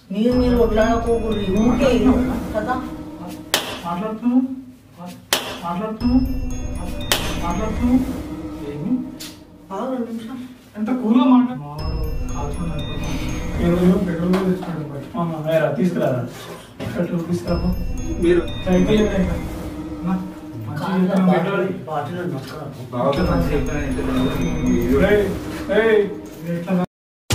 మీరు మీరు కొట్లాడకోకూడదు ఊరికే ఇల్లు కదా మాట్లాడుతున్నావు మాట్లాడుతున్నావు మాట్లాడుతున్నావు ఏమి ఆగు రెండు నిమిషాలు ఎంత కూల్గా మాట్లాడు ఈరోజు పెట్రోల్ కూడా తెచ్చుకోండి మరి. అవునా, వేరా తీసుకురారా పెట్రోల్ తీసుకురా మీరు సైకిల్ లేదా? నా, మంచిగా కాళ్ళ చెప్తున్నావు బాటిల్ పెట్రోల్. బాటిల్ నొక్కరాకు. బావతో మంచిగా చెప్తాను ఏంటంటే ఏయ్, ఏయ్, ఎట్లా రా?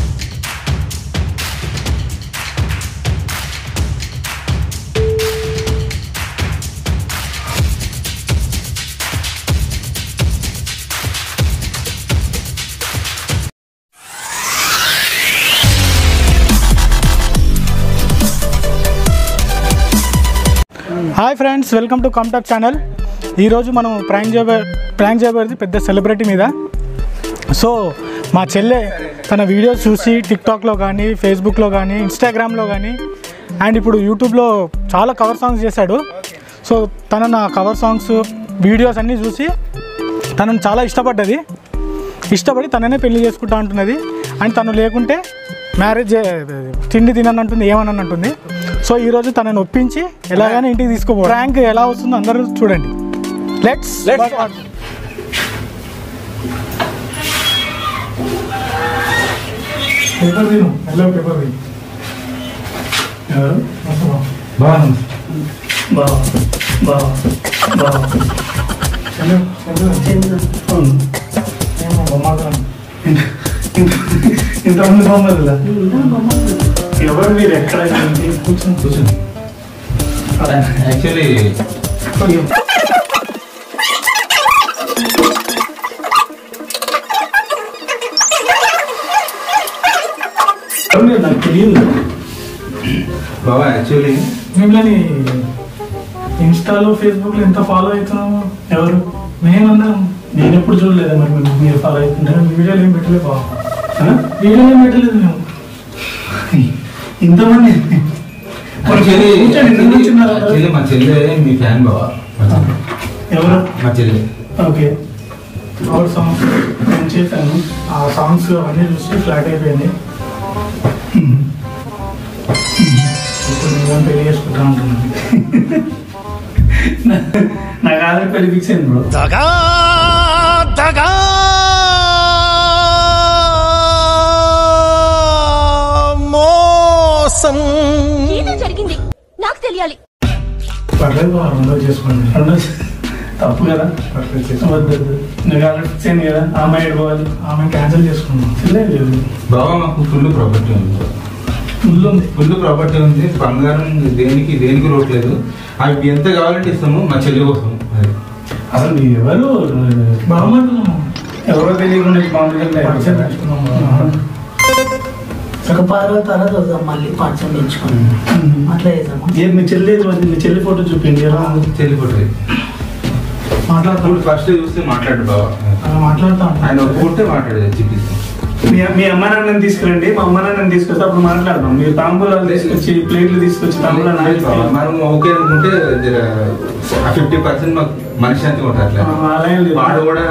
హాయ్ ఫ్రెండ్స్ వెల్కమ్ టు కామ్టాక్ ఛానల్ ఈరోజు మనం ప్రాంక్ చేయబో ప్రాంక్ చేయబోయేది పెద్ద సెలబ్రిటీ మీద సో మా చెల్లె తన వీడియోస్ చూసి టిక్టాక్లో కానీ ఫేస్బుక్లో కానీ ఇన్స్టాగ్రామ్లో కానీ అండ్ ఇప్పుడు యూట్యూబ్లో చాలా కవర్ సాంగ్స్ చేశాడు సో తన నా కవర్ సాంగ్స్ వీడియోస్ అన్నీ చూసి తనను చాలా ఇష్టపడ్డది ఇష్టపడి తననే పెళ్లి చేసుకుంటా అంటున్నది అండ్ తను లేకుంటే మ్యారేజ్ తిండి తినని అంటుంది ఏమని అంటుంది సో ఈరోజు తనని ఒప్పించి ఎలాగైనా ఇంటికి తీసుకోబో ర్యాంక్ ఎలా వస్తుందో అందరూ చూడండి లెట్స్ పేపర్ తిను ఎల్లో పేపర్ తిను ఎవరు బాగుంది బాగా బాగా బాగా చెల్లు చెల్లు అవును. ఏమో బొమ్మలు ఇంతమంది బొమ్మలు ఎవరు మీరు ఎక్కడ ఏంటి? కూర్చొని కూర్చొని యాక్చువల్లీ ఎవరు మీరు? నాకు తెలియదు బాబా యాక్చువల్లీ మిమ్మల్ని ఇన్స్టాలో ఫేస్బుక్లో ఎంత ఫాలో అవుతున్నాము ఎవరు మేమందరం నేను ఎప్పుడు చూడలేదు మరి మీరు- మీరు ఫాలో అవుతుంటారు వీడియోలు ఏం పెట్టలేదు బాబు వీడియోలు ఏం పెట్టలేదు మేము ఇంతమంది యాక్చువల్లీ కూర్చోండి, ఎందుకు కూర్చున్నారు? యాక్చువల్లీ మా చెల్లె మీ ఫ్యాన్ బాబా మా చెల్లె. ఎవరు మా చెల్లె ఓకే అవుట్ సాంగ్స్ నేను చేశాను ఆ సాంగ్స్ అవన్నీ చూసి ఫ్లాట్ అయిపోయింది ఇప్పుడు నేను పెళ్లి చేసుకుంటా ఉంటున్నాను నాకు ఆల్రెడీ పెళ్లి ఫిక్స్ అయింది బ్రో ఏదో జరిగింది నాకు తెలియాలి పర్లేదు బా, రెండో చేసుకోండి రెండో తప్పు కదా పర్లేదు చేసుకో. వద్దు వద్దు. నాకు ఆల్రెడీ ఫిక్స్ అయింది కదా ఆమె ఏడుకోవాలి ఆమె క్యాన్సిల్ చేసుకున్నాం లేదు బాబా మాకు ఫుల్ ప్రాపర్టీ ఉంది ఫుల్ ఉంది ఫుల్ ప్రాపర్టీ ఉంది బంగారం దేనికి దేనికి రోట్లేదు అవి ఎంత కావాలంటే ఇస్తాము మా చెల్లి కోసం అది. అసలు మీరు ఎవరు బాగుంటున్నాము ఎవరో తెలియకుండా పరిచయం పెంచుకున్నాము ఒక పదో తర్వాత వద్దాం మళ్ళీ పరిచయం పెంచుకొని అట్లా చేద్దామా ఏ మీ చెల్లి ఏది మరి మీ చెల్లి ఫోటో చూపిండి ఎలా ఉంది చెల్లి ఫోటో మాట్లాడుతూ ఇప్పుడు ఫస్ట్ చూస్తే మాట్లాడు బాబా మాట్లాడుతా ఆయన ఒప్పుకుంటే మాట్లాడేది చూపిస్తాం మీ మీ అమ్మ నాన్నని తీసుకురండి మా అమ్మ నాన్నని తీసుకొస్తే అప్పుడు మాట్లాడదాం మీరు తాంబూలాలు తీసుకొచ్చి ప్లేట్లు తీసుకొచ్చి తాంబూలాలు నాకు ఇస్తే- మనం ఓకే అనుకుంటే ఫిఫ్టీ పర్సెంట్ మాకు మనశ్శాంతి ఉంటుంది అట్లా ఆ, అలా ఏం లేదు. వాడు కూడా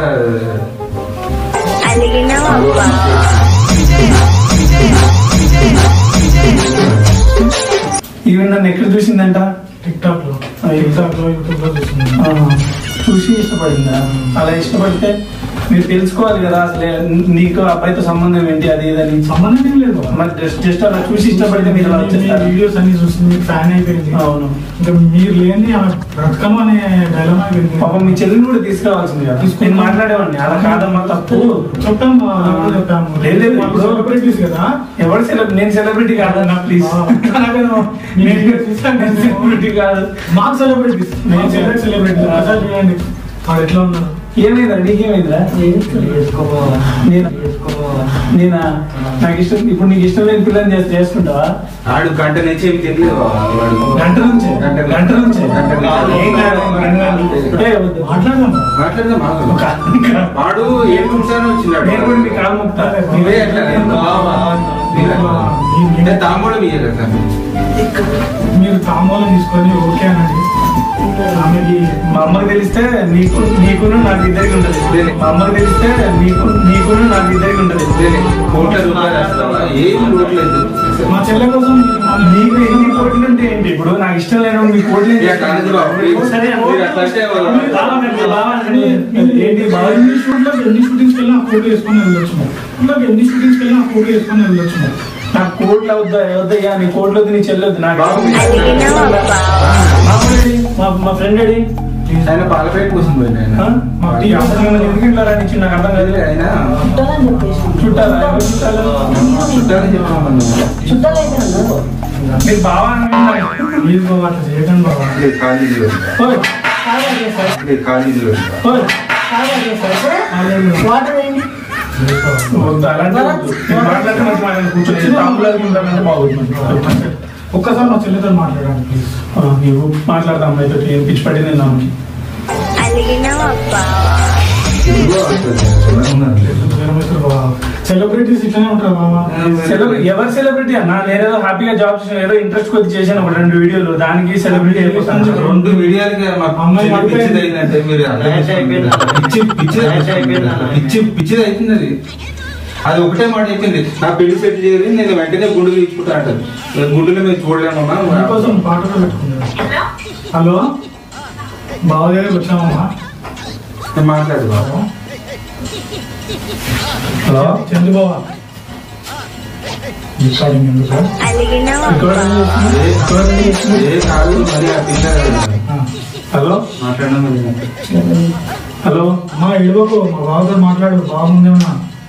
ఈవెన్ నన్ను ఎక్కడ చూసిందంట టిక్ టాక్ లో టిక్ టాక్ లో యూట్యూబ్ లో చూసింది చూసి ఇష్టపడిందా అలా ఇష్టపడితే మీరు తెలుసుకోవాలి కదా అసలు నీకు అబ్బాయితో సంబంధం ఏంటి అది ఇదని సంబంధం ఏం లేదు మరి జస్ట్ జస్ట్ అలా చూసి ఇష్టపడితే మీరు అలా వచ్చేస్తారు వీడియోస్ అన్ని చూసి మీకు ఫ్యాన్ అయిపోయింది అవును ఇంకా మీరు లేని ఆమె బ్రతకము అనే డైలమా అయిపోయింది పాపం మీ చెల్లిని కూడా తీసుకురావాల్సింది కదా నేను మాట్లాడేవాడిని అలా కాదమ్మా తప్పు చెప్పాం చెప్పాము లేదు, లేదు, ఇప్పుడు- సెలబ్రిటీస్ కదా ఎవరు సెలబ్రిటీ నేను సెలబ్రిటీ కాదన్నా ప్లీజ్ ఆ, అలాగేనో. నేను సెలబ్రిటీ కాదు మాకు సెలబ్రిటీస్ నేను నేను సెలబ్రిటీ అసలు చేయండి వాడు ఎట్లా ఉన్నారు ఏమైందా నీకేమైందా చేసుకోపోవా నేను చేసుకోపోవా నేనా నాకు ఇష్టం ఇప్పుడు నీకు ఇష్టం లేని పిల్లని చేసి చేసుకుంటావా ఆడు గంట నుంచి ఏమి తెలియదు బాబా. వాడు గంట నుంచే గంట గంట నుంచే గంట నుంచి. ఏం కాదు, ఏం కాదు. ఏ, వద్దు. మాట్లాడదాం మాట్లాడదాం మాకు. వాడు ఏం నిమిషాలు వచ్చినాడు నేను కూడా మీ కాలు ముక్తా నువ్వే అట్లా లేదు. బాబా. మీరు అట్లా. అంటే తాంబూలం ఇయ్యాలి కదా మీరు తాంబూలం తీసుకొని ఓకే అనండి ఆమెకి మా అమ్మకి తెలిస్తే నీకు నీకును నాకు ఇద్దరికి ఉంటుంది లేలే. మా అమ్మకి తెలిస్తే నీకు నీకును నాకు ఇద్దరికి ఉంటుంది కోట్ల రూపాయలు వేస్తావా? ఏం లోటు లేదు మా చెల్లె కోసం నీకు ఎన్ని కోట్లు ఉంటే ఏంటి ఇప్పుడు నాకు ఇష్టం లేని మీ కోట్లు ఏంటి? ఇక కాదు బాబు. సరే మీరు అట్లా అంటే బావా, మీరు బావా అని ఏంటి బావా ఎన్ని షూట్లో ఎన్ని షూటింగ్స్కి వెళ్ళినా ఆ కోట్లు వేసుకొని వెళ్ళొచ్చు ఇంకా ఎన్ని షూటింగ్స్కి వెళ్ళినా ఆ కోట్లు వేసుకొని వెళ్ళొచ్చు నాకు కోట్లు అవుద్దా అవుతాయా నీ కోట్లు వద్దు నీ చెల్లొద్దు నాకు బాబు, మామూలు మా మా ఫ్రెండ్ ఏడి ఆయన పాల ప్యాకెట్ కోసం పోయింది ఆయన ఆ? మా టీ అసలు నన్ను ఎందుకు ఇట్లా రానిచ్చి నాకు అర్థం కాదు ఆయన చుట్టాలని చెప్పేసి చుట్టాలా ఎవరు చుట్టాలు చుట్టాలని చెప్పామన్నా చుట్టాలైతే అన్నారు మీరు బావా అనుకుంటున్నారు. మీరు బాబా అట్లా చేయకండి బాబా లేదు కాలేజీలో ఓయ్, లేదు కాలేజీలో ఓయ్. వాటర్ ఏంటి వద్దు, అలాంటి వద్దు. నేను మాట్లాడితే మంచి మాట్లాడి కూర్చొని తాంబూలాలు గింబులాలు బాగుంది ఒక్కసారి మా చెల్లెతో మాట్లాడండి ప్లీజ్ నీవు మాట్లాడతాం అమ్మాయితో ఏం పిచ్చి పట్టింది నామకి సెలబ్రిటీస్ ఇట్లానే ఉంటారు బాబా సెలబ్రిటీ ఎవరు సెలబ్రిటీ అన్న నేనేదో హ్యాపీగా జాబ్ చేసిన ఏదో ఇంట్రెస్ట్ కొద్ది చేశాను ఒక రెండు వీడియోలు దానికి సెలబ్రిటీ అయిపోతాను రెండు మీడియాలకి మాకు అమ్మాయి చెల్లి మాట్లాడి- పిచ్చిది అయిందంటే మీరు అర్థం చేసుకోండి. పిచ్చి పిచ్చిది పిచ్చి పిచ్చిది అవుతుంది అది అది ఒకటే మాట చెప్పింది నా పెళ్లి సెట్ చేయాలి నేను వెంటనే గుండు తీసుకుంటా అంటారు నేను గుండెలు మేము చూడలేమమ్మా మీకోసం పాటలు పెట్టుకున్నాను హలో బావ దగ్గరికి వచ్చామమ్మా నేను మాట్లాడు బాబు హలో చందు బావా రికార్డింగ్ ఎందుకు సార్ ఏ- ఏ కాదు మరి ఆ పిల్ల హలో మాట్లాడడం మరి హలో అమ్మా ఇవ్వకు మా బావతో మాట్లాడు బావ ముందే ఉన్నా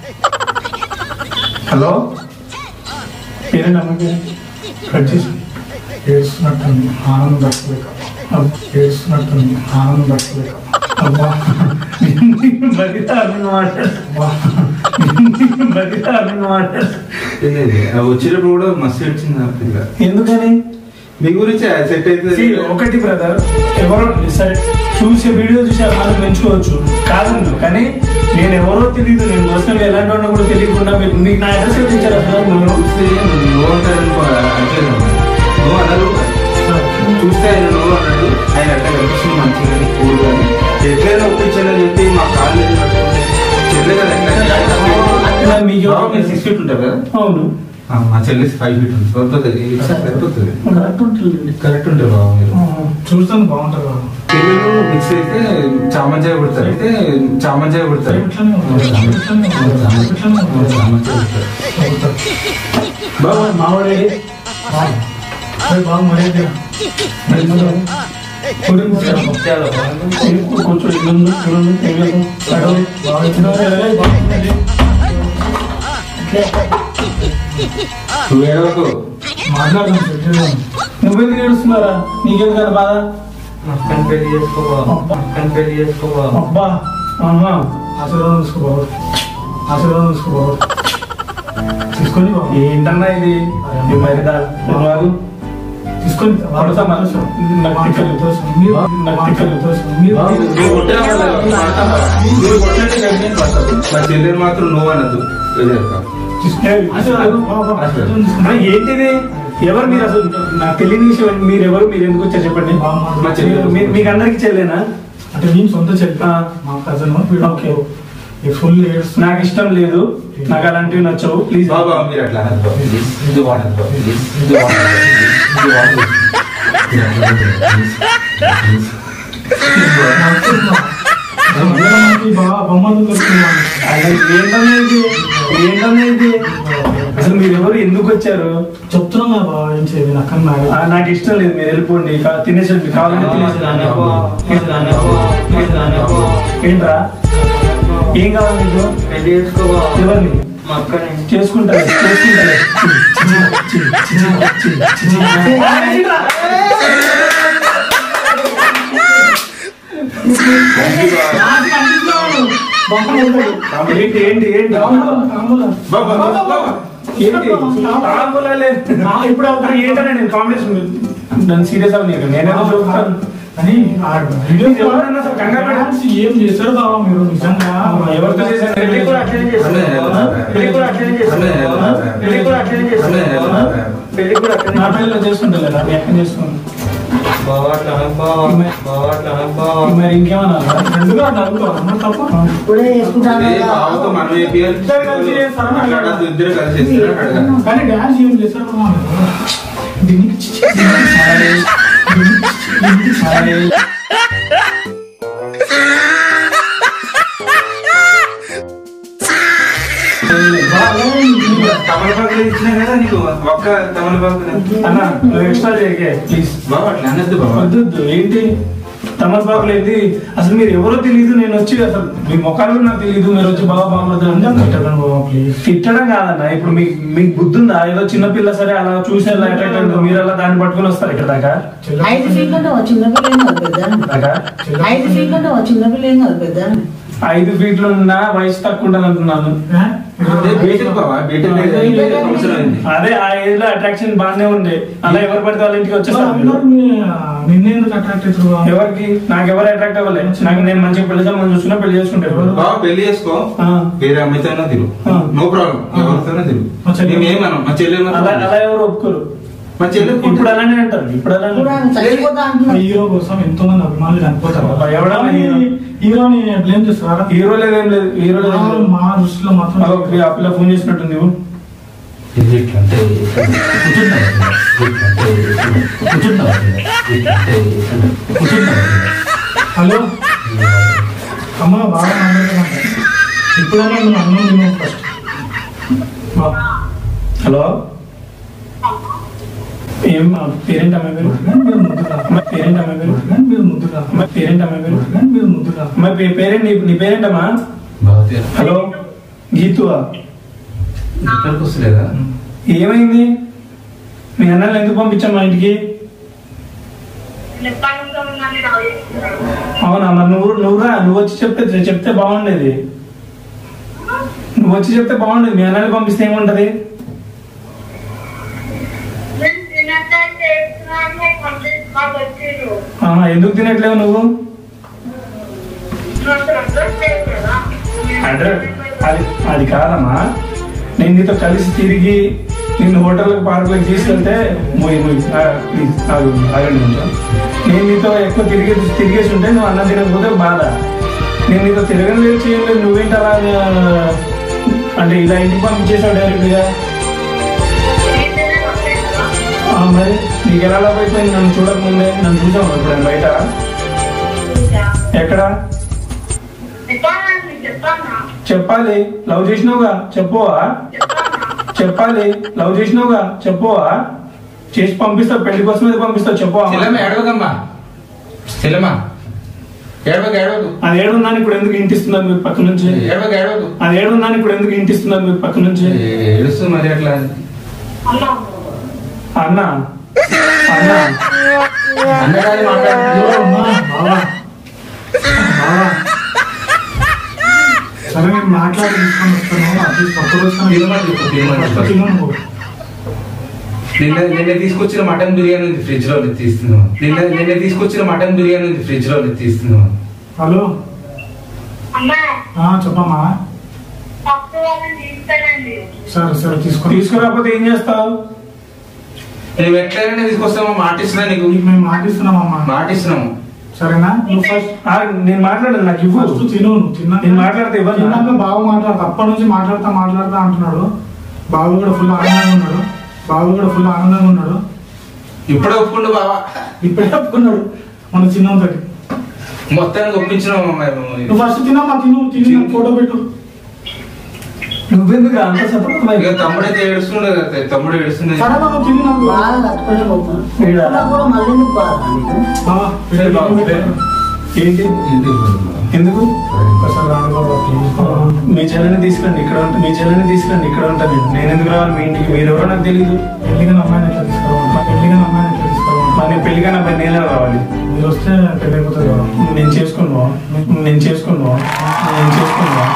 హలో పేరేంటి అమ్మ పేరు కట్ చేసి ఏడుస్తున్నట్టుంది ఆనందం దక్కలేక ఏడుస్తున్నట్టుంది ఆనందం దక్కలేక అబ్బా మరి దారుణంగా మాట్లాడు అబ్బా మరి దారుణంగా మాట్లాడు తెలియదు ఆ వచ్చినప్పుడు కూడా మస్తు వచ్చింది ఆ పిల్ల ఎందుకని మీ గురించి సెట్ అయితే See, ఒకటి బ్రదర్ ఎవరో సరే చూసే వీడియో చూసి అమ్మాయిని పెంచుకోవచ్చు కాదు కానీ నేను ఎవరో తెలియదు నేను వస్తున్నా ఎలాంటి వాడినో కూడా తెలియకుండా మీకు మీకు నా అడ్రస్ ఎప్పుడు ఇచ్చారు అసలు మీరు చూస్తే నువ్వు అంటారనుకో అంటారు నువ్వు అన్నారు చూస్తే ఆయన నువ్వు అన్నాడు ఆయన అట్లా కనిపిస్తుంది మంచిగా కూడు కానీ ఎట్లయినా ఒప్పించాలని చెప్పి మా కాలేజీ చెల్లె కదా అట్లా మీకు బాబు మీరు సిక్స్ ఫీట్ ఉంటారు కదా అవును ఆ, మా చెల్లి ఫైవ్ ఫీట్ ఉంటుంది సరిపోతుంది సరిపోతుంది కరెక్ట్ ఉంటుంది కరెక్ట్ ఉంటుంది బాబు మీరు చూస్తాను బాగుంటుంది బాబా పిల్లలు మిక్స్ అయితే చామంచాయ కొడతారు అయితే చామంచాయ కొడతారు ఇట్లానే ఉంటుంది. ఇట్లానే ఉంటుంది. ఇట్లానే ఉంటుంది. చామంచాయ కొడతారు అవుతారు. బాబు మావాడే బాగా. అరే బాగా మర్యాద కొంచెం ఇల్లు ఇల్లు నువ్వు ఏడవకు మాట్లాడదాం సెట్ చేద్దాం నువ్వెందుకు ఏడుస్తున్నారా నీకెందుకు బాధ అక్కని పెళ్లి చేసుకోవా అక్కని పెళ్లి చేసుకోవా అబ్బా ఆహా ఆశీర్వాదం తీసుకో బాబు ఆశీర్వాదం తీసుకో బాబు తీసుకొని బాబు ఏంటన్నా ఇది ఈ మరిదా నువ్వు తీసుకొని కొడతా మరి. నాకు తిక్కలు. మీరు నాకు తిక్కలు. మీరు నువ్వు కొట్టినా వాళ్ళు కొడతావా? నువ్వు కొట్టినట్టే కలిసి నేను కొడతాను. మా చెల్లెలు మాత్రం నువ్వు అనద్దు ఏదైనా ఆశీర్వాదం బాబు, బాబు. ఆశీర్వాదం. అన్నా, ఏంటిది ఎవరు మీరు అసలు నాకు తెలియని విషయం మీరు ఎవరు మీరు ఎందుకు వచ్చారు చెప్పండి మా చెల్లెలు. మీ- మీకు అందరికి చెల్లేనా అంటే నేను సొంత చెప్పి ఆ. మా కజన్ ఓకే. ఫుల్ ఇయర్స్ నాకు ఇష్టం లేదు నాకు అలాంటివి నచ్చవు ప్లీజ్ బాబా మీరు అట్లా అనద్దు ప్లీజ్. ఇది వాడద్దు ప్లీజ్. ఇది వాడద్దు ప్లీజ్. ఇది వాడద్దు. ఇది అట్లా అనద్దు, ప్లీజ్. ప్లీజ్. బాగా బొమ్మలు దొరుకుతున్నాను ఏంటన్నా ఇది ఏంటన్నా ఇది అసలు మీరు ఎవరు ఎందుకు వచ్చారు చెప్తున్నాం కదా బాబా ఏం చేయదు నాకు ఆ, నాకు ఇష్టం లేదు మీరు వెళ్ళిపోండి కా- తినేసండి కావాలంటే తినేసండి ఏంట్రా ఏం కావాలి మీకు పెళ్లి చేసుకోవా ఎవరిని మా అక్కని చేసుకుంటారు చేసుకుంటారు ఏంటి ఏంటి ఏంటి బాబా బాబా, బాబా ఏంటి తాంబూలాలే. ఇప్పుడు అప్పుడు ఏంటనే నేను కాంపిటీషన్ నన్ను సీరియస్ అవ్వలేదు నేనేదో చూస్తాను అని ఆ వీడియో మీరు ఎవరన్నా అసలు కంగారు పడాల్సి ఏం చేశారు బాబా మీరు నిజంగా ఎవరితో చేశాను పెళ్లి కూడా అట్లనే చేసుకోవా పెళ్లి కూడా అట్లనే చేసుకోవా పెళ్లి కూడా అట్లనే చేసుకోవా పెళ్లి కూడా అట్లనే నా పిల్లలు చేసుకుంటా లేదా మీ అక్కని చేసుకుంటాను బావా అట్లా అనకు బావా బావా అట్లా అనకు బావా మరి ఇంకేమన్నా ఎందుకు అట్లా అడుగుతావు అన్న తప్ప ఇప్పుడే చేసుకుంటాను అదే బావతో మనం చేపియాలి. ఇద్దరు కలిసి చేస్తారా? అడగద్దు, ఇద్దరు కలిసి చేస్తారా? అడగద్దు. కానీ డాన్స్ ఏం చేస్తారు దీనికి చిచి, దీనికి సారే, దీనికి సారే. తమలపాకులు ఇచ్చినా కదా నీకు ఒక్క తమలపాకు అన్న నువ్వు ఎక్స్ట్రా చేయకే ప్లీజ్ బావ అట్లా అనద్దు బావ వద్దు వద్దు. ఏంటి తమలపాకులు ఏంటి అసలు మీరు ఎవరో తెలియదు నేను వచ్చి అసలు మీ ముఖాలు నాకు తెలియదు మీరు వచ్చి బాబా బాగుంది అని తిట్టడం బాబా ప్లీజ్ తిట్టడం కాదన్న ఇప్పుడు మీకు మీకు బుద్ధి ఉందా ఏదో చిన్న పిల్ల సరే అలా చూసి అలా అట్రాక్ట్ అయ్యారు. మీరు అలా దాన్ని పట్టుకొని వస్తారు ఇక్కడ దాకా ఐదు ఫీట్లు అంటే చిన్నపిల్ల ఏం కాదు పెద్ద దాకా ఐదు ఫీట్లు అంటే చిన్నపిల్ల ఏం కాదు పెద్ద ఐదు ఫీట్లు ఉన్నా వయసు తక్కువ ఉంటుంది అంటున్నాను అదే బీటెక్ బావ బీటెక్ లేదు. ఇంకా ఐదు సంవత్సరాలు అయింది అదే ఆ ఏజ్ లో అట్రాక్షన్ బాగానే ఉండే అలా ఎవరు పడితే వాళ్ళ ఇంటికి వచ్చేస్తారు మీరు. నిన్నేందుకు అట్రాక్ట్ అవుతారు ఎవరికి నాకు ఎవరు అట్రాక్ట్ అవ్వలే నాకు నేను మంచిగా పెళ్లి సంబంధం చూస్తున్నా పెళ్లి చేసుకుంటే బావ పెళ్లి చేసుకో ఆ. వేరే అమ్మాయితోనే తిరుగు ఆ. నో ప్రాబ్లం ఎవరితోనే తిరుగు మా చెల్లి- మేమేమనం మా చెల్లి అలా అలా ఎవరు ఒప్పుకోరు మా చెల్లి ఇప్పుడు అలానే అంటారు ఇప్పుడు అలానే ఇప్పుడు ఆయన చచ్చిపోతా అంటున్నాడు హీరో కోసం ఎంతో మంది అభిమానులు చనిపోతారు అబ్బా, ఎవడన్నా కానీ హీరో? హీరోని బ్లేమ్ చేస్తారా హీరో లేదేం లేదు హీరో లేదు మా- మా దృష్టిలో మాత్రం అదో ఆ పిల్ల ఫోన్ చేసినట్టు నువ్వు హలో అమ్మ బాగా మాట్లాడుతున్నా ఇప్పుడైనా నువ్వు అన్నం తిను ఫస్ట్ బా. హలో ఏం ఆ పేరెంట్ అమ్మాయి పేరు మీరు ముద్దురా అమ్మాయి పేరెంట్ అమ్మాయి పేరు మీరు ముద్దురా అమ్మాయి పేరెంట్ అమ్మాయి పేరు మీరు ముద్దురా అమ్మాయి పే- పేరెంట్ నీ నీ పేరెంట్ అమ్మా హలో గీతువా ఇక్కడికి వస్తలేదా ఏమైంది మీ అన్నలు ఎందుకు పంపించాం మా ఇంటికి అవునా మరి నువ్వు నువ్వురా నువ్వు వచ్చి చెప్తే చెప్తే బాగుండేది నువ్వు వచ్చి చెప్తే బాగుండేది మీ అన్నని పంపిస్తే ఏముంటది ఆహా, ఎందుకు తినట్లేవు నువ్వు అడ్రస్ అది అది కాదమ్మా నేను నీతో కలిసి తిరిగి నిన్ను హోటల్కి పార్కులకు తీసుకెళ్తే మూయి మూయి ప్లీజ్ ఆగు ఆగండి కొంచెం నేను నీతో ఎక్కువ తిరిగి తిరిగేసి ఉంటే నువ్వు అన్నం తినకపోతే బాధ నేను నీతో తిరగని లేదు చేయలేదు నువ్వేంటి అలా ఆ, అంటే ఇలా ఇంటికి పంపించేసావు డైరెక్ట్గా ఆ, మరి నీకు ఎలా అయిపోయింది నన్ను చూడకముందే నన్ను చూసావు ఇప్పుడు నేను బయట ఎక్కడ చెప్పాలి లవ్ చేసినావుగా చెప్పువా చెప్పాలి లవ్ చేసినావుగా చెప్పువా చేసి పంపిస్తావు పెళ్లి కోసం ఇది పంపిస్తావు చెప్పువా చెల్లమ్మ ఏడవకమ్మా చెల్లమ్మ ఏడవకు ఏడవకు అది ఏడున్నాను ఇప్పుడు ఎందుకు ఇంటిస్తున్నారు మీకు పక్క నుంచి ఏడవకు ఏడవకు అది ఏడున్నాను ఇప్పుడు ఎందుకు ఇంటిస్తున్నారు మీకు పక్క నుంచి ఏడుస్తుంది మరి అట్లా అన్న అన్న అన్నగారి మాట్లాడుతుంది అమ్మా, బావా బావా సరే నేను మాట్లాడి తీసుకొని వస్తాను అట్లీస్ట్ ఒక్క రోజు తినమని చెప్పు, తినమని చెప్పు. తిను నువ్వు. నిన్న నిన్న తీసుకొచ్చిన మటన్ బిర్యానీ ఉంది ఫ్రిడ్జ్ లో తీస్తున్నాం నిన్న నిన్న తీసుకొచ్చిన మటన్ బిర్యానీ ఉంది ఫ్రిడ్జ్ లో తీస్తున్నాం హలో ఆ, చెప్పమ్మా సరే సరే తీసుకొని తీసుకురాకపోతే ఏం చేస్తావు మేము ఎట్లయినా తీసుకొస్తామో మాట ఇస్తున్నా నీకు నీకు మేము మాటిస్తున్నామమ్మా మాట ఇస్తున్నాము సరేనా నువ్వు ఫస్ట్ ఆ, నేను మాట్లాడాను నాకు ఇవ్వు ఫస్ట్ తిను నువ్వు తిన్నా నేను మాట్లాడితే ఇవ్వను. తిన్నాక బాబు మాట్లాడతా అప్పటి నుంచి మాట్లాడతా మాట్లాడతా అంటున్నాడు బాబు కూడా ఫుల్ ఆనందంగా ఉన్నాడు బాబు కూడా ఫుల్ ఆనందంగా ఉన్నాడు ఇప్పుడే ఒప్పుకుండు బావా ఇప్పుడే చెప్పుకున్నాడు మన చిన్నంతటి మొత్తానికి ఒప్పించినాము మేము నువ్వు ఫస్ట్ తినమ్మా తిను తిని నాకు ఫోటో పెట్టు నువ్వెందుకు అంత సతమతమై ఇక తమ్ముడైతే ఏడుస్తుండే కదా, తమ్ముడు ఏడుస్తుండే సరే నువ్వు తిని నాకు బాగా కట్టుకునే పోతాను వీడా? కూడా మళ్ళీ ఎందుకు బాగా నీకు? ఆ, సరే బాబు, సరే. ఏంటి ఎందుకు ఒక్కసారి రాను బాబా, ప్లీజ్. మీ చెల్లెని తీసుకురండి ఇక్కడ ఉంటా మీ చెల్లెని తీసుకురండి ఇక్కడ ఉంటాను నేను నేను ఎందుకు రావాలి మీ ఇంటికి మీరు ఎవరో నాకు తెలియదు పెళ్లిగా అమ్మాయిని ఎట్లా తీసుకురావాలి మా పెళ్లిగా అమ్మాయిని ఎట్లా తీసుకురావాలి మరి నేను పెళ్లిగా నా పని నేనే రావాలి మీరు వస్తే పెళ్లి అయిపోతుంది కదా నేను చేసుకున్నావా నేను చేసుకున్నావా నేను చేసుకున్నావా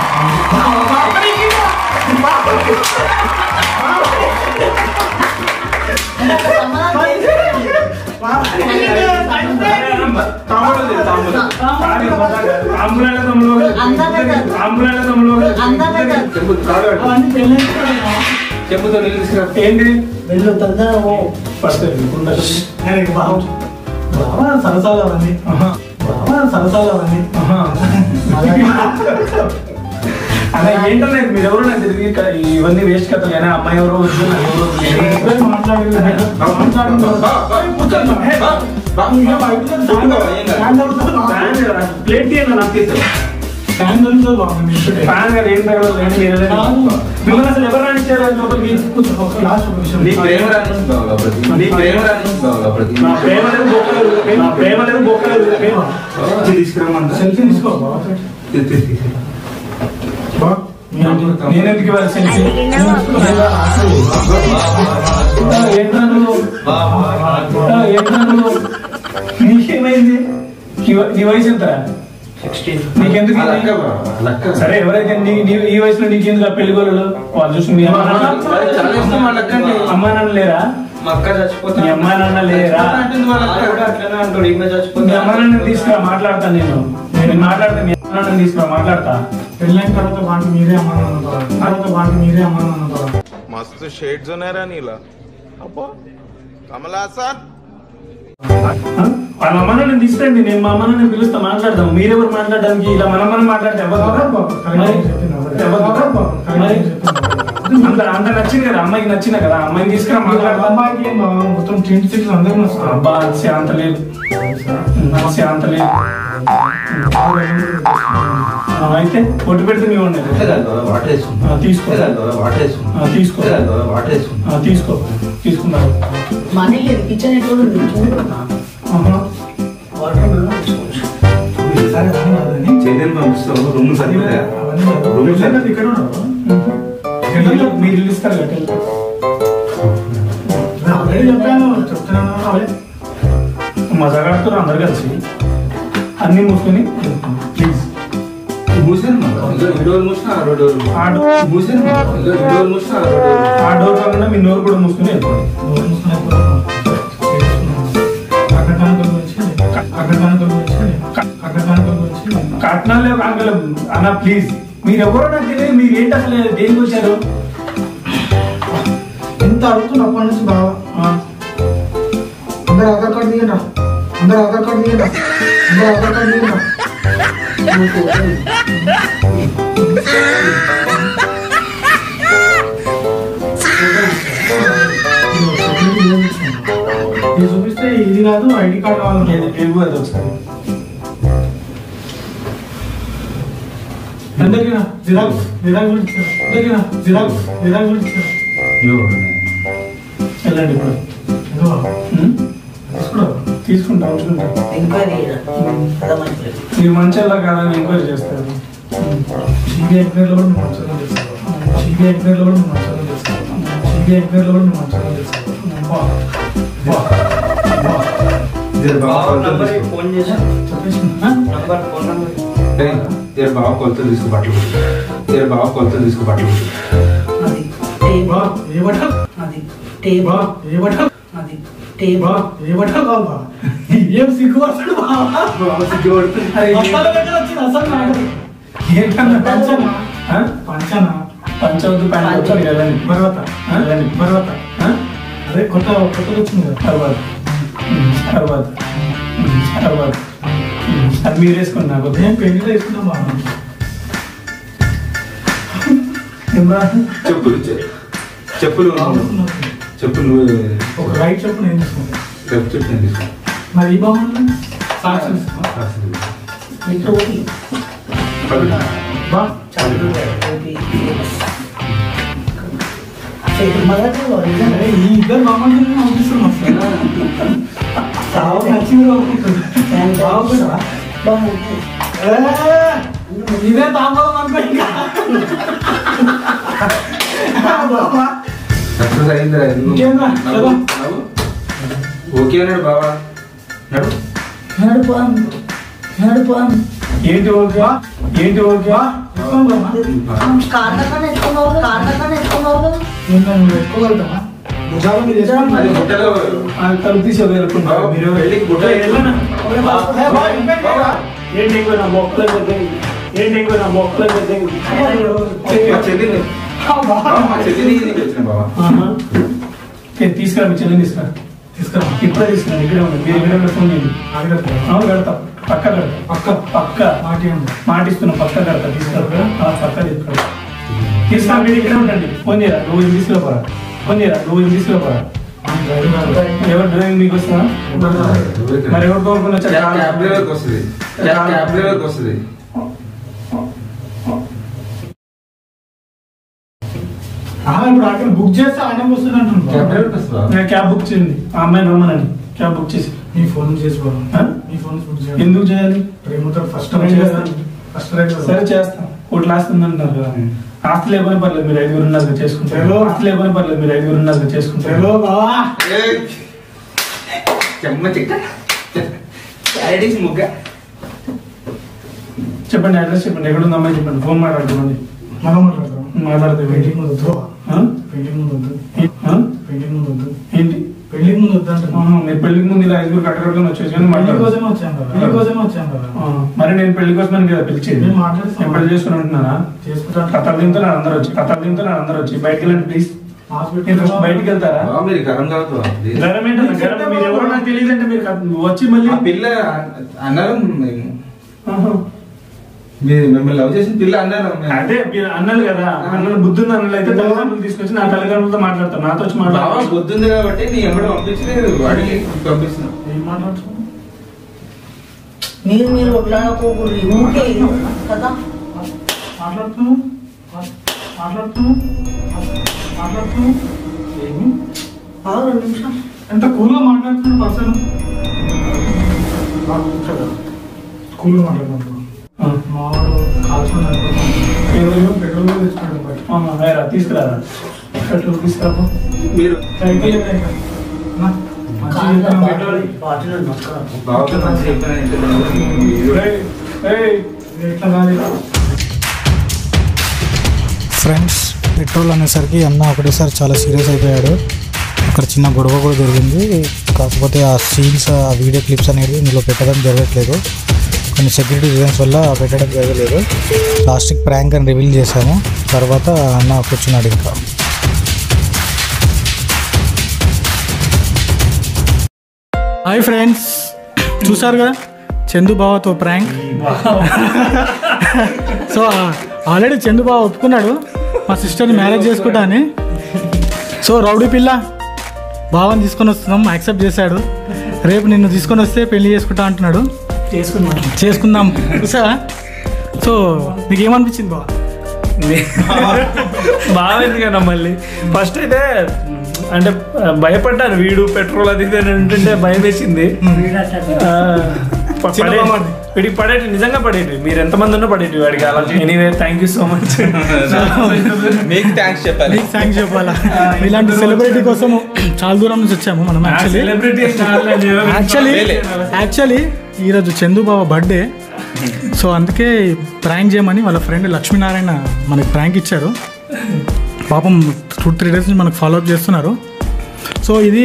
ఆంబులెన్స్ తమ్ముడు ఆంబులెన్స్ తమ్ముడు చెప్పు కాడు పెట్టు. అవన్నీ పెళ్ళి అయిపోయినాయి. చెప్పుతో నీళ్ళు తీసుకురా ఏంటి వెళ్ళు తొందరగా పో ఫస్ట్ ఆయనకి బాగు బావా సరసాలు అవన్నీ బావా సరసాలు అవన్నీ అలా ఏంటనే మీరు ఎవరు నాకు తెలియదు ఇక ఇవన్నీ వేస్ట్ కథలు కానీ అమ్మాయి ఎవరో వద్దు నాకు ఎవరో వద్దు. ఇప్పుడే మాట్లాడింది ఫ్యాన్ కదా, ప్లేట్ తీయండి నాకు తీస్తారు. ఫ్యాన్ గురించి బాగుంది ఇప్పుడే. ఫ్యాన్ కదా ఏం తగలదు ఏం లేదు. మిమ్మల్ని అసలు ఎవరు రానిచ్చారు లోపలికి కూర్చో, ఒక లాస్ట్ ఒక విషయం. నీ ప్రేమ రాని బాగా ప్రతి నీ ప్రేమ రాని బాగా ప్రతి నా ప్రేమ లేదు బొక్కలేదు నా ప్రేమ లేదు బొక్కలేదు తీసుకురమ్మందా సెల్ఫీ తీసుకో బావా బా, మీ ఆంటీ. నేను ఎందుకు ఇవ్వాలి సెల్ఫీ ఏంట్రా నువ్వు ఆ, ఏంట్రా నువ్వు నీకేమైంది నీ- నీ వయసు ఎంత సిక్స్టీన్ నీకెందుకు ఇది? లక్క బావ, లక్క సరే ఎవరైతే నీ నీ- ఈ వయసులో నీకెందుకు ఆ పెళ్లి గోళ్ళు వాళ్ళు చూసి మీ అమ్మ నాన్న వాళ్ళకి చాలా ఇష్టం వాళ్ళ అక్క అంటే. అమ్మా నాన్న లేరా మా అక్క చచ్చిపోతా మీ అమ్మా నాన్న లేరా అంటుంది వాళ్ళ వాళ్ళు అక్క. కూడా అట్లనే అంటాడు ఈమె మీ చచ్చిపోతా అమ్మా నాన్న తీసుకురా మాట్లాడతాను నేను నేను మాట్లాడతా మీ అమ్మా నాన్న తీసుకురా మాట్లాడతా పెళ్ళైన తర్వాత వాటి మీరే అమ్మాను తర్వాత వాటి మీరే అమ్మాను मस्त शेड जो नाही राणीला अप्पा कमला असा ఆ? వాళ్ళ అమ్మ నాన్న తీసుకురండి నేను మా అమ్మ నాన్న పిలుస్తా మాట్లాడదాం మీరెవరు మాట్లాడడానికి ఇలా మనం మనం మాట్లాడితే ఎవరు మరి? ఎవరు? మరి? అంత అంత నచ్చింది కదా అమ్మాయికి నచ్చింది కదా అమ్మాయిని తీసుకురా మాట్లాడదాం అమ్మాయికి ఏం బావ, మొత్తం ట్వంటీ సిక్స్ అందరూ వస్తారు అబ్బా శాంత లేదు శాంత లేదు ఆ, అయితే పొట్టు పెడితే మేము ఉండదు అంతే కాదు బావ, వాటర్ వేసుకుంటా. ఆ, తీసుకో. అంతే కాదు బావ, వాటర్ వేసుకుంటా. ఆ, తీసుకో. అంతే కాదు బావ, వాటర్ వేసుకుంటా. ఆ, తీసుకో తీసుకున్నారు మనీ లేదు కిచెన్ ఎక్కడ ఉంది చూడు ఆహా. వాటర్ మిలన్ తీసుకోవచ్చు సరే రాని కాదని. చైతన్య పంపిస్తావు రూమ్ సరిపోతాయా అవన్నీ కాదు. రూమ్ పెళ్ళైన తర్వాత ఇక్కడ ఉండవు. మీరు- మీరు ఇల్లు ఇస్తారు కదా అదే చెప్పాను చెప్తున్నాను అవే మజాగాడుతారు అందరు కలిసి అన్ని మూసుకొని ప్లీజ్ మూసాను బావ. ఇంకా ఈ డోర్ మూసినా ఆ డోర్ ఆ డోర్ మూసాను బావ. ఇంకా ఈ డోర్ మూసినా ఆ డోర్ ఆ డోర్ కాకుండా మీ నోరు కూడా మూసుకొని వెళ్ళిపోండి నోరు మూసుకునే కూడా అక్కడ కానుకల గురించి అక్కడ కానుకల గురించి అక్కడ కానుకల గురించి కట్నాలు లేవు కాంకలు అన్న ప్లీజ్ మీరు ఎవరో నాకు తెలియదు మీరు ఏంటి అసలు దేనికి వచ్చారు ఎంత అడుగుతున్నా అప్పటి నుంచి బాగా ఆ, అందరు ఆధార్ కార్డు తీయండి అందరు ఆధార్ కార్డు తీయండి అందరు ఆధార్ కార్డు తీయండి ఇది చూపిస్తే ఇది కాదు ఐడి కార్డు కావాలి ఏది పేరు అది ఒకసారి అందరికీ జిరాక్స్ జిరాక్స్ గురించి అందరికీ జిరాక్స్ జిరాక్స్ గురించి వెళ్ళండి ఇప్పుడు ఇదిగో, ఉం? తీసుకో తీసుకుంటా ఉంచుకుంటా ఎంక్వైరీ అర్థమైపోయింది మీరు మంచిగా కాదని ఎంక్వైరీ చేస్తారు సిబిఐ ఎంక్వైరీలో కూడా నువ్వు మంచిగా చేస్తావు సిబిఐ ఎంక్వైరీలో కూడా నువ్వు మంచిగా చేస్తావు సిబిఐ ఎంక్వైరీలో కూడా నువ్వు మంచిగా చేస్తావు వా, వా, వా. బావ నంబర్ ఫోన్ చేసి చెప్పేసి నంబర్ ఫోన్ నంబర్ తెర బావ కొలతలు తీసుకో బట్టలు కుట్టు. తెర బావ కొలతలు తీసుకో బట్టలు కుట్టు. అది టేబుల్ బా ఏ బట్టలు అది టేబుల్ బా ఏ బట్టలు అది టేబుల్ బా ఏ బట్టలు కావాలి బా ఏం సిగ్గు వస్తాడు బా బావ సిగ్గుపడుతుంది. అరే, అసలు ఎక్కడ వచ్చింది అసలు నాకు ఏంటన్నా పంచన ఆ? పంచన పంచవద్దు పైన వచ్చి మీరు వెళ్ళండి భర్వత ఆ? వెళ్ళండి భర్వత ఆ? అదే కొత్త కొత్తది వచ్చింది కదా తర్వాత ఉం, తర్వాత ఉం, తర్వాత ఉం, అది మీరు వేసుకోండి నాకు వద్దు. ఉదయం పెళ్లి వేసుకున్నాం బా ఇమ్రాన్ చెప్పులు చె- చెప్పులు చెప్పులు ఒక రైట్ చెప్పు నేను తీసుకుంటాను లెఫ్ట్ చెట్టు నేను తీసుకుంటా. మరి ఈ బాగుంది సాక్స్ తీసుకో ఇంట్లో ఒకటి పక్కన. బా చదువు చేతులు మొదటి అరే, ఈ ఇద్దరు బాగుంటుంది అనిపిస్తున్నాం సాగు నచ్చింది అనుకుంటుంది బాగుంటుందా బాగుంటుంది ఏ, ఇదే తాంబూలం అనుకో ఇంకా బాబా సక్సెస్ అయిందిరా ఎందుకు? ఇంకేంరా? నవ్వు, నవ్వు. ఓకే అన్నాడు బావా నడు నడుపాం నడుపాం ఏంటి ఓకే ఏంటి ఓకే బా తీసుకోండి బా. కారణంగా ఎత్తుకున్నావు కారణంగా ఎత్తుకున్నావు కదా ఏంటో నువ్వు పెట్టుకోగలుగుతావా భుజాల మీద వేసుకొని అది బుట్టలో ఆ తలుపు తీసి వదిలేకుండా బావ, మీరు పెళ్ళికి బుట్ట వెళ్ళనా ఏ, బా, ఇంకేంటి? బావా, ఏంటి ఇంకో నా మొక్కల ఏంటి ఇంకో నా మొక్కల మా చెల్లిని బావ, మా చెల్లిని నీకు వచ్చిన బావా తీసుకురా మీ చెల్లిని తీసుకురా తీసుకురా ఇప్పుడే తీసుకున్నాను ఇక్కడే ఉంది మీరు ఇక్కడే ఉంటే ఫోన్ చేయండి అవును కడతా పక్క కడతా పక్క పక్క మాటిస్తున్నా పక్క కడతా తీసుకురా ఆ, పక్క తీసుకురా తీసుకురా మీరు ఇక్కడే ఉండండి ఫోన్ చేయరా రోజు తీసుకురాపోరా ఫోన్ చేయరా రోజు తీసుకురాపోరా ఎవరు డ్రైవింగ్ మీకు వస్తుందా మరి ఎవరు కోరుకుని క్యాబ్ వచ్చారు డ్రైవర్కి వస్తుంది క్యాబ్ క్యాబ్ డ్రైవర్కి వస్తుంది ఇప్పుడు అక్కడ బుక్ చేస్తే ఆయన వస్తుంది క్యాబ్ అంటున్నాను డ్రైవర్కి వస్తుందా నేను క్యాబ్ బుక్ చేయండి ఆ అమ్మాయిని రమ్మనండి క్యాబ్ బుక్ చేసి నీ ఫోన్ చేసుకోవాలి ఆ? నీ ఫోన్ బుక్ చేయాలి ఎందుకు చేయాలి ప్రేమతో ఫస్ట్ ఏం చేస్తాను? ఫస్ట్ రైట్ సరే చేస్తాం కోట్లు ఆస్తుంది అంటున్నారు కదా ఆస్తి లేకపోయినా పర్లేదు మీరు ఐదుగురు ఉన్నారు చేసుకుంటారు ఆస్తి లేకపోయినా పర్లేదు మీరు ఐదుగురు ఉన్నారు చేసుకుంటారు బావా ఏయ్! చెమ్మ చిక్క ఐడీస్ ముగ్గ చెప్పండి అడ్రస్ చెప్పండి ఎక్కడ ఉంది అమ్మాయి చెప్పండి ఫోన్ మాట్లాడుకోండి మనం మాట్లాడతాం మాట్లాడితే పెయింటింగ్ ముందు వద్దు ఆ? పెయింటింగ్ ముందు వద్దు ఆ? పెయింటింగ్ ముందు వద్దు ఏంటి పెయింటింగ్ ముందు వద్దు అంటున్నా ఆహా, మీరు పెళ్లికి ముందు ఇలా ఐదుగురు కట్టకట్టుకుని వచ్చేసి పెళ్లి మాట్లాడు కోసమే వచ్చాను కదా పెళ్లి కోసమే వచ్చాను కదా ఆ, మరి నేను పెళ్లి కోసమని కదా పిలిచేది నేను మాట్లాడేస్తాను. నేను పెళ్లి చేసుకుని ఉంటున్నానా చేసుకుంటాను కథలు తింటూ నా అందరూ వచ్చి కథలు తింటూ నా అందరూ వచ్చి బయటికి వెళ్ళండి ప్లీజ్ మీరు ఫస్ట్ బయటికి వెళ్తారా బావ, మీరు గరం కాదు గరం ఏంటన్నా గరం మీరు ఎవరో నాకు తెలియదు అంటే మీరు కథ- వచ్చి మళ్ళీ ఆ పిల్ల అన్నారు మేము ఆహా. మీరు మిమ్మల్ని లవ్ చేసిన పిల్ల అన్నారు అదే మీరు అన్నలు కదా అన్నలు బుద్ధి ఉన్న అన్నలు అయితే తల్లిదండ్రులు తీసుకొచ్చి నా తల్లిదండ్రులతో మాట్లాడతాను నాతో వచ్చి బావ మాట్లాడాలి బుద్ధి ఉంది కాబట్టి నీ ఎమ్మడి పంపించి అడిగి పంపిస్తున్నాం ఏం మాట్లాడుతున్నావు మీరు మీరు ఒకలాడుకోకూడదు ఊరికే కదా మాట్లాడుతున్నావు మాట్లాడుతున్నావు మాట్లాడుతున్నావు ఏమి ఆగు రెండు నిమిషం ఎంత కూల్గా మాట్లాడుతున్నాడు పర్సన్ కూల్గా మాట్లాడుతున్నాడు ఆ. మావాడు కాల్చుకుని పెట్రోల్ పెట్రోల్ కూడా తెచ్చుకున్నాడు బయట ఆహా, వేరా తీసుకురారా పెట్రోల్ తీసుకురాపో మీరు సైకిల్ ఎక్కడ? నా, మంచిగా చెప్పాను పెట్రోల్. బాటిల్ నొక్కరా బావతో మంచి చెప్పాను ఏయ్, ఏయ్. ఇది ఎట్లా కాదు ఇలా? ఫ్రెండ్స్ పెట్రోల్ అనేసరికి అన్న ఒకటేసారి చాలా సీరియస్ అయిపోయాడు అక్కడ చిన్న గొడవ కూడా జరిగింది కాకపోతే ఆ సీన్స్ ఆ వీడియో క్లిప్స్ అనేది ఇందులో పెట్టడం జరగట్లేదు కొన్ని సెక్యూరిటీ రీజన్స్ వల్ల పెట్టడం జరగలేదు లాస్ట్కి ప్రాంక్ అని రివీల్ చేశాము తర్వాత అన్న కూర్చున్నాడు ఇంకా హాయ్ ఫ్రెండ్స్ చూసారు కదా చందు బావతో ప్రాంక్ సో ఆల్రెడీ చందు బావ ఒప్పుకున్నాడు మా సిస్టర్ని మ్యారేజ్ చేసుకుంటా అని సో రౌడీ పిల్ల బావని తీసుకొని వస్తున్నాం యాక్సెప్ట్ చేశాడు రేపు నిన్ను తీసుకొని వస్తే పెళ్లి చేసుకుంటా అంటున్నాడు చేసుకున్నాం చేసుకుందాం చూసావా సో నీకు ఏమనిపించింది బావ బాగా ఎందుకన్నా మళ్ళీ ఫస్ట్ అయితే అంటే భయపడ్డాను వీడు పెట్రోల్ అది ఇది అని అంటుంటే భయం వేసింది ఆ, ప- చిన్న పడే- బామ్మర్ది. వీడికి పడేటి నిజంగా పడేటి మీరు ఎంతమంది ఉన్నా పడేటి వాడికి అలా anyway thank you so much మీకు థ్యాంక్స్ చెప్పాలి నీకు థ్యాంక్స్ చెప్పాలా ఇలాంటి సెలబ్రిటీ కోసం చాలా దూరం నుంచి వచ్చాము మనం యాక్చువల్లీ సెలబ్రిటీ యాక్చువల్లీ యాక్చువల్లీ ఈరోజు చందు బాబా బర్త్డే సో అందుకే ప్రాంక్ చేయమని వాళ్ళ ఫ్రెండ్ లక్ష్మీనారాయణ మనకి ప్రాంక్ ఇచ్చారు పాపం టూ త్రీ డేస్ నుంచి మనకు ఫాలో అప్ చేస్తున్నారు సో ఇది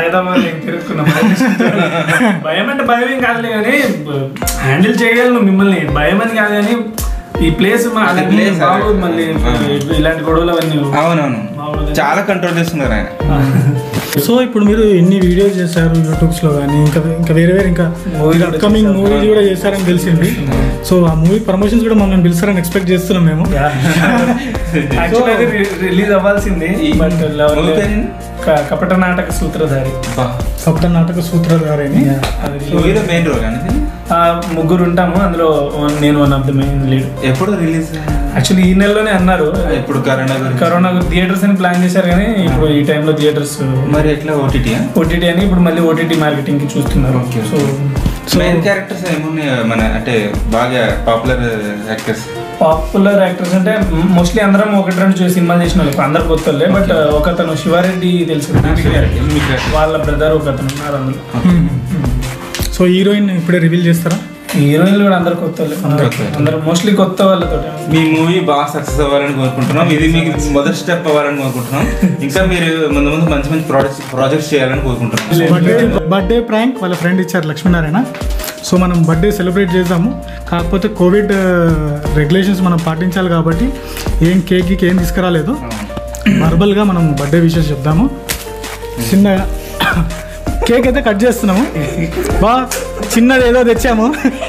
భయం అంటే భయం ఏం కాదులే కానీ హ్యాండిల్ చేయగలను మిమ్మల్ని భయం అని కాదు కానీ ఈ ప్లేస్ అది place అది. బాగోదు మళ్ళీ ఇలాంటి గొడవలు అవన్నీ అవునవును మామూలుగా. చాలా కంట్రోల్ చేస్తున్నారు ఆయన సో ఇప్పుడు మీరు ఇన్ని వీడియోస్ చేశారు యూట్యూబ్స్లో కానీ ఇంకా ఇంకా వేరే వేరే ఇంకా Movie కూడా అప్కమింగ్ చేశారు. మూవీస్ కూడా చేశారని తెలిసింది సో ఆ మూవీ ప్రమోషన్స్ కూడా మమ్మల్ని పిలుస్తారని ఎక్స్పెక్ట్ చేస్తున్నాం మేము యాక్చువల్ అది రిలీజ్ అవ్వాల్సింది బట్ Movie పేరేంటి? కపట నాటక సూత్రధారి సప్త నాటక సూత్రధారిని అది మూవీలో మెయిన్ రోల్ అనేది ఆ, ముగ్గురు ఉంటాము అందులో నేను one of the main lead ఎప్పుడు రిలీజ్ యాక్చువల్లీ ఈ నెలలోనే అన్నారు ఇప్పుడు కరోనా గురించి. కరోనా థియేటర్స్ అని ప్లాన్ చేశారు కానీ ఇప్పుడు ఈ టైంలో థియేటర్స్ మరి ఎట్లా ఓటీటీ ఓటీటీ అని ఇప్పుడు మళ్ళీ ఓటీటీ మార్కెటింగ్ కి చూస్తున్నారు Okay. సో మెయిన్ క్యారెక్టర్స్ ఏమున్నాయి మన అంటే బాగా పాపులర్ యాక్టర్స్ పాపులర్ యాక్టర్స్ అంటే మోస్ట్లీ అందరం ఒకటి రెండు చూ- సినిమాలు చేసిన వాళ్ళు అందరు కొత్త వాళ్ళే బట్ ఒకతను శివారెడ్డి తెలుసు కదా, మీకు వాళ్ళ బ్రదర్ ఒకతను ఉన్నారు అందులో సో హీరోయిన్ ఇప్పుడే రివీల్ చేస్తారా హీరోయిన్లు కూడా అందరు కొత్త వాళ్ళే అందరూ- కొత్త వాళ్ళే. అందరూ మోస్ట్లీ కొత్త వాళ్ళతో మీ మూవీ బాగా సక్సెస్ అవ్వాలని కోరుకుంటున్నాం ఇది మీకు మొదటి స్టెప్ అవ్వాలని కోరుకుంటున్నాం ఇంకా మీరు ముందు ముందు మంచి మంచి ప్రాజెక్ట్స్ ప్రాజెక్ట్స్ చేయాలని కోరుకుంటున్నాం బర్త్డే బర్త్డే ప్రాంక్ వాళ్ళ ఫ్రెండ్ ఇచ్చారు లక్ష్మీనారాయణ సో మనం బర్త్డే సెలబ్రేట్ చేద్దాము కాకపోతే కోవిడ్ రెగ్యులేషన్స్ మనం పాటించాలి కాబట్టి ఏం కేక్ గీక్ ఏం తీసుకురాలేదు వర్బల్గా మనం బర్త్డే విషెస్ చెప్దాము చిన్నగా కేక్ అయితే కట్ చేస్తున్నాము బా చిన్నది ఏదో తెచ్చాము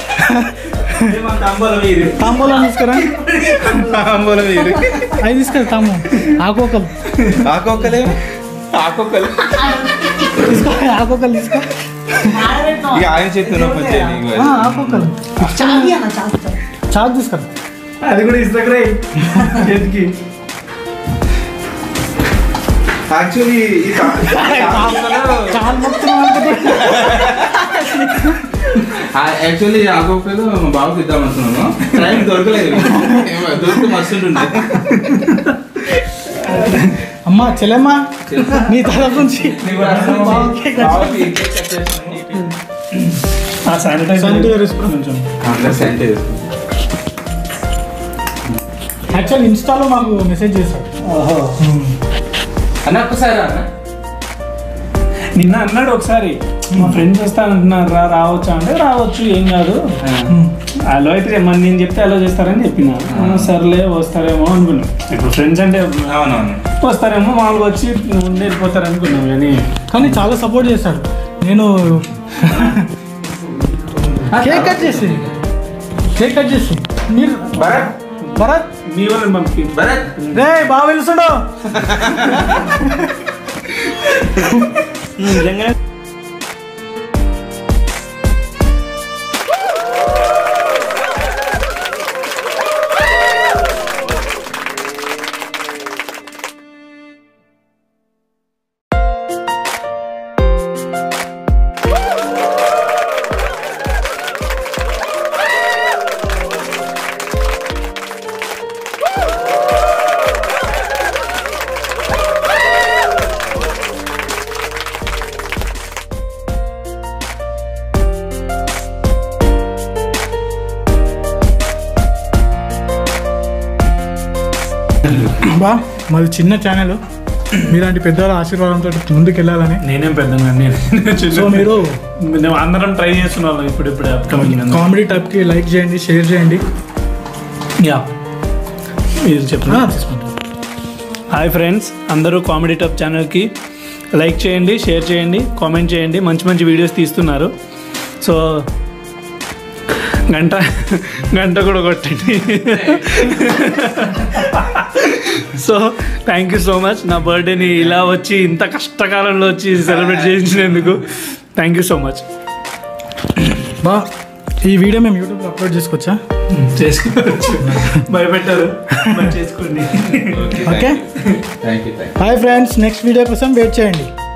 తాంబూలం తీసుకురా తాంబూలం మీరు అవి తీసుకురా తాము ఆకోకలు ఆకొక్కలే ఆకొక్కలే తీసుకో ఆకోకలు తీసుకో ఇక ఆయన చేతి నొప్పి వచ్చేది ఇగో. ఆ, ఆకోకలు చాకి అన్న చాకి చాకి. చాకు తీసుకురా అది కూడా ఇస్తాకరే చేతికి యాక్చువల్లీ ఈ తా- ఈ తాంబూలంలో కాలు మొత్తం అనుకుంటే ఆ- యాక్చువల్లీ ఆకొక్కలు మా బాబుకి ఇద్దాం అనుకున్నాము టైం దొరకలేదు ఏమో, దొరికితే మస్తు ఉంటుండే అమ్మా చెల్లెమ్మా నీ తరఫు నుంచి బాబుకి కేక్ కట్ చేస్తున్నాము. ఆ శానిటైజర్ శానిటైజర్ వేసుకో. కొంచెం అందరూ శానిటైజర్ యాక్చువల్ ఇన్స్టాలో మాకు మెసేజ్ చేశాడు అన్న ఒక్కసారి అన్న నిన్న అన్నాడు ఒకసారి మా ఫ్రెండ్స్ వస్తానంటున్నారు రా రావచ్చా అంటే రావచ్చు ఏం కాదు అలో అయితే మరి నేను చెప్తే అలో చేస్తారని చెప్పిన ఆ, సర్లే వస్తారేమో అనుకున్నాం ఇప్పుడు ఫ్రెండ్స్ అంటే అవునవును వస్తారేమో మామూలుగా వచ్చి ఉండి వెళ్ళిపోతారు అనుకున్నాం కానీ కానీ చాలా సపోర్ట్ చేశాడు నేను కేక్ కట్ చేసి కేక్ కట్ చేసి మీరు భరత్ భరత్ మీ వాళ్ళని పంపి భరత్ రే బాగా పిలుస్తాడు నిజంగా బా మాది చిన్న ఛానల్ మీలాంటి పెద్దవాళ్ళ ఆశీర్వాదంతో ముందుకు వెళ్ళాలని నేనేం పెద్దగా నేను సో మీరు మేము అందరం ట్రై చేస్తున్నాం ఇప్పుడు ఇప్పుడు అప్కమింగ్ కామెడీ టైప్కి లైక్ చేయండి షేర్ చేయండి యా మీరు ఆ, చెప్పండి తీసుకుంటాం హాయ్ ఫ్రెండ్స్ అందరూ కామెడీ టప్ ఛానల్కి లైక్ చేయండి షేర్ చేయండి కామెంట్ చేయండి మంచి మంచి వీడియోస్ తీస్తున్నారు సో గంట గంట కూడా కొట్టండి so thank you so much నా బర్త్డేని ఇలా వచ్చి ఇంత కష్టకాలంలో వచ్చి సెలబ్రేట్ చేయించినందుకు థ్యాంక్ యూ సో మచ్ బా ఈ వీడియో మేము యూట్యూబ్లో అప్లోడ్ చేసుకోవచ్చా చేసుకోవచ్చు భయపెట్టారు మరి చేసుకోండి okay thank you thank you hi friends next video కోసం వెయిట్ చేయండి